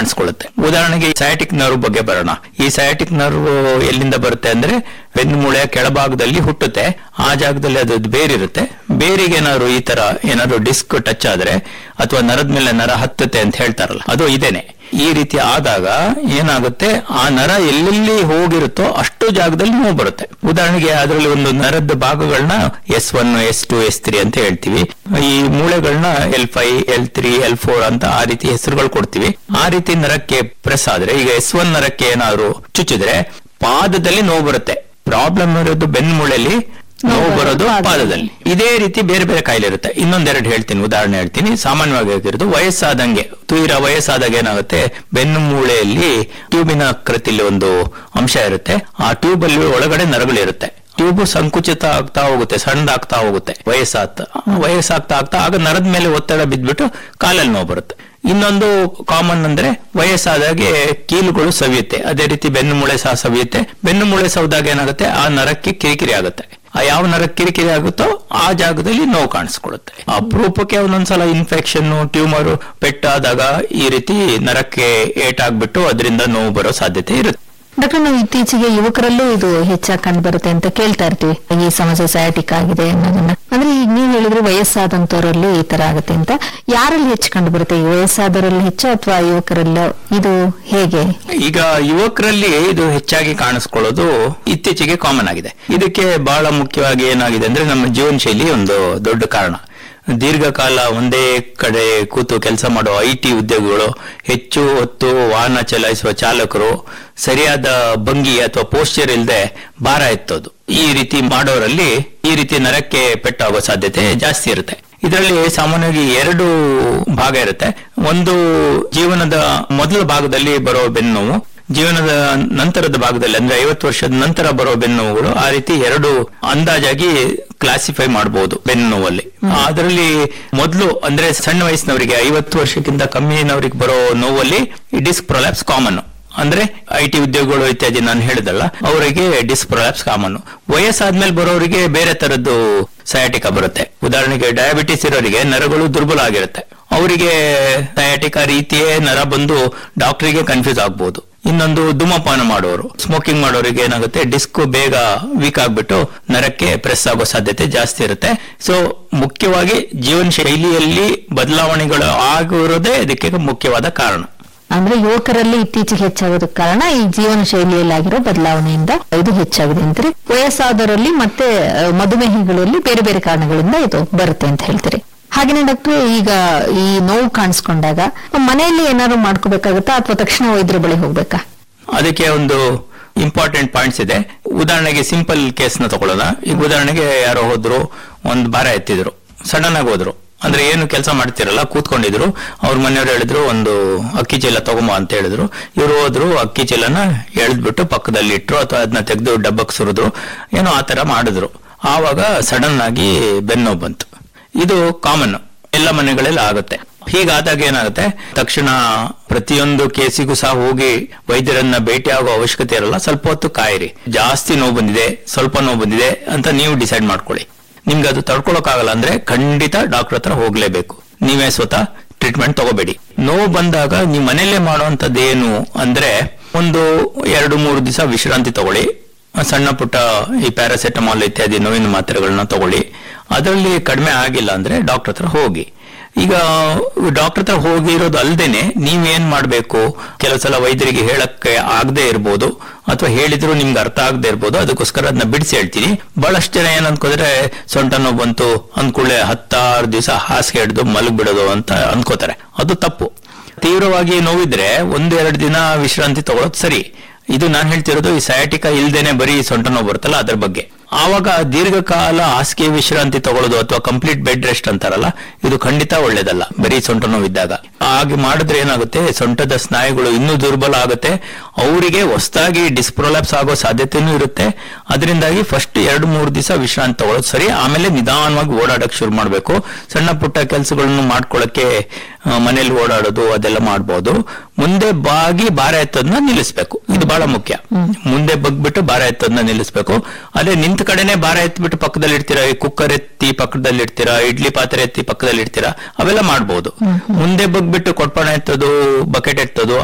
ಕಾಣಿಸ್ಕೊಳ್ಳುತ್ತೆ ಉದಾಹರಣೆಗೆ sciatic nerve ಬಗ್ಗೆ ಬರೋಣ ಈ ಸಯಾಟಿಕ್ ನರ್ವ್ ಎಲ್ಲಿಂದ ಬರುತ್ತೆ ಅಂದ್ರೆ ಬೆನ್ನು ಮೂಳೆಯ ಕೆಳಭಾಗದಲ್ಲಿ ಹುಟ್ಟುತ್ತೆ ಆ ಜಾಗದಲ್ಲಿ ಅದು ಬೇರಿರುತ್ತೆ ಬೇರಿಗೆ ಏನಾದ್ರು ಈ ತರ ಏನಾದ್ರು ಡಿಸ್ಕ್ ಟಚ್ ಆದ್ರೆ ಅಥವಾ ನರದ ಮೇಲೆ ನರ ಹತ್ತುತ್ತೆ ಅಂತ ಹೇಳ್ತಾರಲ್ಲ ಅದು ಇದೇನೆ ಈ ರೀತಿ ಆದಾಗ ಏನಾಗುತ್ತೆ ಆ ನರ ಎಲ್ಲೆಲ್ಲಿ ಹೋಗಿರುತ್ತೋ ಅಷ್ಟು ಜಾಗದಲ್ಲಿ ನೋವು ಬರುತ್ತೆ ಉದಾಹರಣೆಗೆ ಅದರಲ್ಲಿ ಒಂದು ನರದ ಭಾಗಗಳನ್ನ S one S two S three ಅಂತ ಹೇಳ್ತೀವಿ ಈ ಮೂಳೆಗಳನ್ನ L five L three L four ಅಂತ ಆ ರೀತಿ ಹೆಸರುಗಳು ಕೊಡ್ತೀವಿ ಆ ರೀತಿ ನರಕ್ಕೆ ಪ್ರೆಸ್ ಆದ್ರೆ ಈಗ ಎಸ್ ಒನ್ ನರಕ್ಕೆ ಏನಾದ್ರು ಚುಚ್ಚಿದ್ರೆ ಪಾದದಲ್ಲಿ ನೋವು ಬರುತ್ತೆ ಪ್ರಾಬ್ಲಮ್ ಇರೋದು ಬೆನ್ನು ಮೂಳೆಯಲ್ಲಿ ನೋವು ಬರೋದು ಪಾದದಲ್ಲಿ ಇದೇ ರೀತಿ ಬೇರೆ ಬೇರೆ ಕಾಯಿಲೆ ಇರುತ್ತೆ ಇನ್ನೊಂದೆರಡು ಹೇಳ್ತೀನಿ ಉದಾಹರಣೆ ಹೇಳ್ತೀನಿ ಸಾಮಾನ್ಯವಾಗಿ ಆಗಿರೋದು ವಯಸ್ಸಾದಂಗೆ ತೀರಾ ವಯಸ್ಸಾದಾಗ ಏನಾಗುತ್ತೆ ಬೆನ್ನು ಮೂಳೆಯಲ್ಲಿ ಟ್ಯೂಬಿನ ಆಕೃತಿಲಿ ಒಂದು ಅಂಶ ಇರುತ್ತೆ ಆ ಟ್ಯೂಬ್ ಅಲ್ಲಿ ಒಳಗಡೆ ನರಗಳಿರುತ್ತೆ ಟ್ಯೂಬ್ ಸಂಕುಚಿತ ಆಗ್ತಾ ಹೋಗುತ್ತೆ ಸಣ್ಣದಾಗ್ತಾ ಹೋಗುತ್ತೆ ವಯಸ್ಸಾಗ್ತಾ ವಯಸ್ಸಾಗ್ತಾ ಆಗ್ತಾ ಆಗ ನರದ ಮೇಲೆ ಒತ್ತಡ ಬಿದ್ದ್ಬಿಟ್ಟು ಕಾಲಲ್ಲಿ ನೋವು ಬರುತ್ತೆ ಇನ್ನೊಂದು ಕಾಮನ್ ಅಂದ್ರೆ ವಯಸ್ಸಾದಾಗೆ ಕೀಲುಗಳು ಸವಿಯುತ್ತೆ ಅದೇ ರೀತಿ ಬೆನ್ನು ಮೂಳೆ ಸಹ ಸವಿಯುತ್ತೆ ಬೆನ್ನು ಮೂಳೆ ಸವಿದಾಗ ಏನಾಗುತ್ತೆ ಆ ನರಕ್ಕೆ ಕಿರಿಕಿರಿ ಆಗುತ್ತೆ ಆ ಯಾವ ನರ ಕಿರಿಕಿರಿ ಆಗುತ್ತೋ ಆ ಜಾಗದಲ್ಲಿ ನೋವು ಕಾಣಿಸ್ಕೊಳ್ಳುತ್ತೆ ಅಪರೂಪಕ್ಕೆ ಒಂದೊಂದ್ಸಲ ಇನ್ಫೆಕ್ಷನ್ ಟ್ಯೂಮರ್ ಪೆಟ್ಟಾದಾಗ ಈ ರೀತಿ ನರಕ್ಕೆ ಏಟಾಗ್ಬಿಟ್ಟು ಅದರಿಂದ ನೋವು ಬರೋ ಸಾಧ್ಯತೆ ಇರುತ್ತೆ ಡಾಕ್ಟರ್ ನಾವು ಇತ್ತೀಚೆಗೆ ಯುವಕರಲ್ಲೂ ಇದು ಹೆಚ್ಚಾಗಿ ಕಂಡು ಬರುತ್ತೆ ಅಂತ ಕೇಳ್ತಾ ಇರ್ತೀವಿ ಈ ಸಮಸ್ಯೆ ಸಯಾಟಿಕ್ ಆಗಿದೆ ಅನ್ನೋದನ್ನ ಅಂದ್ರೆ ಈಗ ನೀವು ಹೇಳಿದ್ರೆ ವಯಸ್ಸಾದಂತವರಲ್ಲಿ ಈ ತರ ಆಗುತ್ತೆ ಅಂತ ಯಾರಲ್ಲಿ ಹೆಚ್ಚು ಕಂಡು ಬರುತ್ತೆ ಈ ವಯಸ್ಸಾದವರಲ್ಲಿ ಹೆಚ್ಚು ಅಥವಾ ಯುವಕರಲ್ಲೋ ಇದು ಹೇಗೆ ಈಗ ಯುವಕರಲ್ಲಿ ಇದು ಹೆಚ್ಚಾಗಿ ಕಾಣಿಸ್ಕೊಳ್ಳೋದು ಇತ್ತೀಚೆಗೆ ಕಾಮನ್ ಆಗಿದೆ ಇದಕ್ಕೆ ಬಹಳ ಮುಖ್ಯವಾಗಿ ಏನಾಗಿದೆ ಅಂದ್ರೆ ನಮ್ಮ ಜೀವನ ಶೈಲಿ ಒಂದು ದೊಡ್ಡ ಕಾರಣ ದೀರ್ಘಕಾಲ ಒಂದೇ ಕಡೆ ಕೂತು ಕೆಲಸ ಮಾಡೋ ಐ ಟಿ ಉದ್ಯೋಗಿಗಳು ಹೆಚ್ಚು ಹೊತ್ತು ವಾಹನ ಚಲಾಯಿಸುವ ಚಾಲಕರು ಸರಿಯಾದ ಭಂಗಿ ಅಥವಾ ಪೋಸ್ಚರ್ ಇಲ್ಲದೆ ಭಾರ ಎತ್ತೋದು ಈ ರೀತಿ ಮಾಡೋರಲ್ಲಿ ಈ ರೀತಿ ನರಕ್ಕೆ ಪೆಟ್ಟಾಗೋ ಸಾಧ್ಯತೆ ಜಾಸ್ತಿ ಇರುತ್ತೆ ಇದರಲ್ಲಿ ಸಾಮಾನ್ಯವಾಗಿ ಎರಡು ಭಾಗ ಇರುತ್ತೆ ಒಂದು ಜೀವನದ ಮೊದಲ ಭಾಗದಲ್ಲಿ ಬರೋ ಬೆನ್ನು ನೋವು ಜೀವನದ ನಂತರದ ಭಾಗದಲ್ಲಿ ಅಂದ್ರೆ ಐವತ್ತು ವರ್ಷದ ನಂತರ ಬರೋ ಬೆನ್ನು ನೋವುಗಳು ಆ ರೀತಿ ಎರಡು ಅಂದಾಜಾಗಿ ಕ್ಲಾಸಿಫೈ ಮಾಡಬಹುದು ಬೆನ್ನು ನೋವಲ್ಲಿ ಅದರಲ್ಲಿ ಮೊದಲು ಅಂದ್ರೆ ಸಣ್ಣ ವಯಸ್ಸಿನವರಿಗೆ ಐವತ್ತು ವರ್ಷಕ್ಕಿಂತ ಕಮ್ಮಿನವರಿಗೆ ಬರೋ ನೋವಲ್ಲಿ ಡಿಸ್ಕ್ ಪ್ರೊಲ್ಯಾಪ್ಸ್ ಕಾಮನ್ ಅಂದ್ರೆ ಐ ಟಿ ಉದ್ಯೋಗಗಳು ಇತ್ಯಾದಿ ನಾನು ಹೇಳಿದಲ್ಲ ಅವರಿಗೆ ಡಿಸ್ಕ್ ಪ್ರೊಲ್ಯಾಪ್ಸ್ ಕಾಮನ್ ವಯಸ್ಸಾದ್ಮೇಲೆ ಬರೋರಿಗೆ ಬೇರೆ ತರದ್ದು ಸಯಾಟಿಕ ಬರುತ್ತೆ ಉದಾಹರಣೆಗೆ ಡಯಾಬಿಟಿಸ್ ಇರೋರಿಗೆ ನರಗಳು ದುರ್ಬಲ ಆಗಿರುತ್ತೆ ಅವರಿಗೆ ಸಯಾಟಿಕ ರೀತಿಯೇ ನರ ಬಂದು ಡಾಕ್ಟರಿಗೆ ಕನ್ಫ್ಯೂಸ್ ಆಗ್ಬಹುದು ಇನ್ನೊಂದು ಧೂಮಪಾನ ಮಾಡೋರು ಸ್ಮೋಕಿಂಗ್ ಮಾಡೋರಿಗೆ ಏನಾಗುತ್ತೆ ಡಿಸ್ಕ್ ಬೇಗ ವೀಕ್ ಆಗ್ಬಿಟ್ಟು ನರಕ್ಕೆ ಪ್ರೆಸ್ ಆಗೋ ಸಾಧ್ಯತೆ ಜಾಸ್ತಿ ಇರುತ್ತೆ ಸೊ ಮುಖ್ಯವಾಗಿ ಜೀವನ ಶೈಲಿಯಲ್ಲಿ ಬದಲಾವಣೆಗಳು ಆಗಿರೋದೇ ಇದಕ್ಕೆ ಮುಖ್ಯವಾದ ಕಾರಣ ಅಂದ್ರೆ ಯುವಕರಲ್ಲಿ ಇತ್ತೀಚೆಗೆ ಹೆಚ್ಚಾಗೋದಕ್ಕೆ ಕಾರಣ ಈ ಜೀವನ ಶೈಲಿಯಲ್ಲಿ ಆಗಿರೋ ಬದಲಾವಣೆಯಿಂದ ಇದು ಹೆಚ್ಚಾಗಿದೆ ಅಂತಾರೆ ವಯಸ್ಸಾದವರಲ್ಲಿ ಮತ್ತೆ ಆ, ಮಧುಮೇಹಿಗಳಲ್ಲಿ ಬೇರೆ ಬೇರೆ ಕಾರಣಗಳಿಂದ ಇದು ಬರುತ್ತೆ ಅಂತ ಹೇಳ್ತೀರಿ ಹಾಗೇನೆ ಡಾಕ್ಟರ್ ಈಗ ಈ ನೋವು ಕಾಣಿಸ್ಕೊಂಡಾಗ ಮನೆಯಲ್ಲಿ ಏನಾದ್ರು ಮಾಡ್ಕೋಬೇಕಾಗತ್ತಾ ಅಥವಾ ತಕ್ಷಣ ವೈದ್ಯರ ಬಳಿ ಹೋಗ್ಬೇಕಾ ಅದಕ್ಕೆ ಒಂದು ಇಂಪಾರ್ಟೆಂಟ್ ಪಾಯಿಂಟ್ಸ್ ಇದೆ ಉದಾಹರಣೆಗೆ ಸಿಂಪಲ್ ಕೇಸ್ನ ತಗೊಳ್ಳೋಣ ಈಗ ಉದಾಹರಣೆಗೆ ಯಾರೋ ಹೋದ್ರು ಒಂದು ಭಾರ ಎತ್ತಿದ್ರು ಸಡನ್ ಆಗಿ ಹೋದ್ರು ಅಂದ್ರೆ ಏನು ಕೆಲಸ ಮಾಡ್ತಿರಲ್ಲ ಕೂತ್ಕೊಂಡಿದ್ರು ಅವ್ರ ಮನೆಯವ್ರು ಹೇಳಿದ್ರು ಒಂದು ಅಕ್ಕಿ ಚೀಲ ತಗೊಂಬ ಅಂತ ಹೇಳಿದ್ರು ಇವ್ರು ಹೋದ್ರು ಅಕ್ಕಿ ಚೀಲನ ಎಳೆದ್ಬಿಟ್ಟು ಪಕ್ಕದಲ್ಲಿ ಇಟ್ರು ಅಥವಾ ಅದನ್ನ ತೆಗೆದು ಡಬ್ಬಕ್ಕೆ ಸುರಿದ್ರು ಏನೋ ಆ ತರ ಮಾಡಿದ್ರು ಆವಾಗ ಸಡನ್ ಆಗಿ ಬೆನ್ನೋ ಬಂತು ಇದು ಕಾಮನ್ ಎಲ್ಲ ಮನೆಗಳಲ್ಲಿ ಆಗುತ್ತೆ ಹೀಗಾದಾಗ ಏನಾಗುತ್ತೆ ತಕ್ಷಣ ಪ್ರತಿಯೊಂದು ಕೇಸಿಗೂ ಸಹ ಹೋಗಿ ವೈದ್ಯರನ್ನ ಭೇಟಿ ಆಗೋ ಅವಶ್ಯಕತೆ ಇರಲ್ಲ ಸ್ವಲ್ಪ ಹೊತ್ತು ಕಾಯಿರಿ ಜಾಸ್ತಿ ನೋವು ಬಂದಿದೆ ಸ್ವಲ್ಪ ನೋವು ಬಂದಿದೆ ಅಂತ ನೀವು ಡಿಸೈಡ್ ಮಾಡ್ಕೊಳ್ಳಿ ನಿಮ್ಗೆ ಅದು ತಡ್ಕೊಳಕ್ಕಾಗಲ್ಲ ಅಂದ್ರೆ ಖಂಡಿತ ಡಾಕ್ಟರ್ ಹತ್ರ ಹೋಗ್ಲೇಬೇಕು ನೀವೇ ಸ್ವತಃ ಟ್ರೀಟ್ಮೆಂಟ್ ತಗೋಬೇಡಿ ನೋವು ಬಂದಾಗ ನೀವು ಮನೆಯಲ್ಲೇ ಮಾಡುವಂತದ್ದು ಏನು ಅಂದ್ರೆ ಒಂದು ಎರಡು ಮೂರು ದಿವಸ ವಿಶ್ರಾಂತಿ ತಗೊಳ್ಳಿ ಸಣ್ಣ ಪುಟ್ಟ ಈ ಪ್ಯಾರಾಸೆಟಮಾಲ್ ಇತ್ಯಾದಿ ನೋವಿನ ಮಾತ್ರೆಗಳನ್ನ ತಗೊಳ್ಳಿ ಅದರಲ್ಲಿ ಕಡಿಮೆ ಆಗಿಲ್ಲ ಅಂದ್ರೆ ಡಾಕ್ಟರ್ ಹತ್ರ ಹೋಗಿ ಈಗ ಡಾಕ್ಟರ್ ಹತ್ರ ಹೋಗಿರೋದು ಅಲ್ದೇನೆ ನೀವೇನ್ ಮಾಡ್ಬೇಕು ಕೆಲವು ಸಲ ವೈದ್ಯರಿಗೆ ಹೇಳಕ್ಕೆ ಆಗದೆ ಇರ್ಬೋದು ಅಥವಾ ಹೇಳಿದ್ರು ನಿಮ್ಗೆ ಅರ್ಥ ಆಗದೆ ಇರ್ಬೋದು ಅದಕ್ಕೋಸ್ಕರ ಅದನ್ನ ಬಿಡಿಸಿ ಹೇಳ್ತೀನಿ ಬಹಳಷ್ಟು ಜನ ಏನ್ ಅನ್ಕೋದ್ರೆ ಸೊಂಟ ನೋವು ಬಂತು ಅಂದ್ಕೊಳ್ಳೆ ಹತ್ತಾರು ದಿವಸ ಹಾಸಿಗೆ ಹಿಡಿದು ಮಲಗ್ಬಿಡೋದು ಅಂತ ಅನ್ಕೋತಾರೆ ಅದು ತಪ್ಪು ತೀವ್ರವಾಗಿ ನೋವಿದ್ರೆ ಒಂದು ಎರಡು ದಿನ ವಿಶ್ರಾಂತಿ ತಗೊಳ್ಳೋದು ಸರಿ ಇದು ನಾನು ಹೇಳ್ತಿರೋದು ಈ ಸಯಾಟಿಕ ಇಲ್ದೇನೆ ಬರೀ ಸೊಂಟ ನೋವು ಬರುತ್ತಲ್ಲ ಅದ್ರ ಬಗ್ಗೆ ಆವಾಗ ದೀರ್ಘಕಾಲ ಹಾಸಿಗೆ ವಿಶ್ರಾಂತಿ ತಗೊಳ್ಳೋದು ಅಥವಾ ಕಂಪ್ಲೀಟ್ ಬೆಡ್ ರೆಸ್ಟ್ ಅಂತಾರಲ್ಲ ಇದು ಖಂಡಿತ ಒಳ್ಳೇದಲ್ಲ ಬರೀ ಸೊಂಟ ನೋವಿದ್ದಾಗ ಹಾಗೆ ಮಾಡಿದ್ರೆ ಏನಾಗುತ್ತೆ ಸೊಂಟದ ಸ್ನಾಯುಗಳು ಇನ್ನೂ ದುರ್ಬಲ ಆಗುತ್ತೆ ಅವರಿಗೆ ಹೊಸದಾಗಿ ಡಿಸ್ಪ್ರೊಲಾಪ್ಸ್ ಆಗೋ ಸಾಧ್ಯತೆನೂ ಇರುತ್ತೆ ಅದರಿಂದಾಗಿ ಫಸ್ಟ್ ಎರಡು ಮೂರು ದಿವಸ ವಿಶ್ರಾಂತಿ ತಗೊಳ್ಳೋದು ಸರಿ ಆಮೇಲೆ ನಿಧಾನವಾಗಿ ಓಡಾಡಕ್ ಶುರು ಮಾಡಬೇಕು ಸಣ್ಣ ಪುಟ್ಟ ಕೆಲಸಗಳನ್ನು ಮಾಡ್ಕೊಳ್ಳಕ್ಕೆ ಆ, ಮನೇಲಿ ಓಡಾಡೋದು ಅದೆಲ್ಲ ಮಾಡ್ಬೋದು ಮುಂದೆ ಬಾಗಿ ಭಾರ ಎತ್ತೋದನ್ನ ನಿಲ್ಲಿಸ್ಬೇಕು ಇದು ಬಹಳ ಮುಖ್ಯ ಮುಂದೆ ಬಗ್ಬಿಟ್ಟು ಭಾರ ಎತ್ತೋದನ್ನ ನಿಲ್ಲಿಸ್ಬೇಕು ಅದೇ ನಿಂತ ಕಡೆನೆ ಭಾರ ಎತ್ಬಿಟ್ಟು ಪಕ್ಕದಲ್ಲಿ ಇಡ್ತೀರಾ ಈ ಕುಕ್ಕರ್ ಎತ್ತಿ ಪಕ್ಕದಲ್ಲಿ ಇಡ್ತೀರಾ ಇಡ್ಲಿ ಪಾತ್ರೆ ಎತ್ತಿ ಪಕ್ಕದಲ್ಲಿ ಇಡ್ತೀರಾ ಅವೆಲ್ಲ ಮಾಡ್ಬೋದು ಮುಂದೆ ಬಗ್ಬಿಟ್ಟು ಕೊಟ್ಪಣ ಎತ್ತೋದು ಬಕೆಟ್ ಎತ್ತೋದು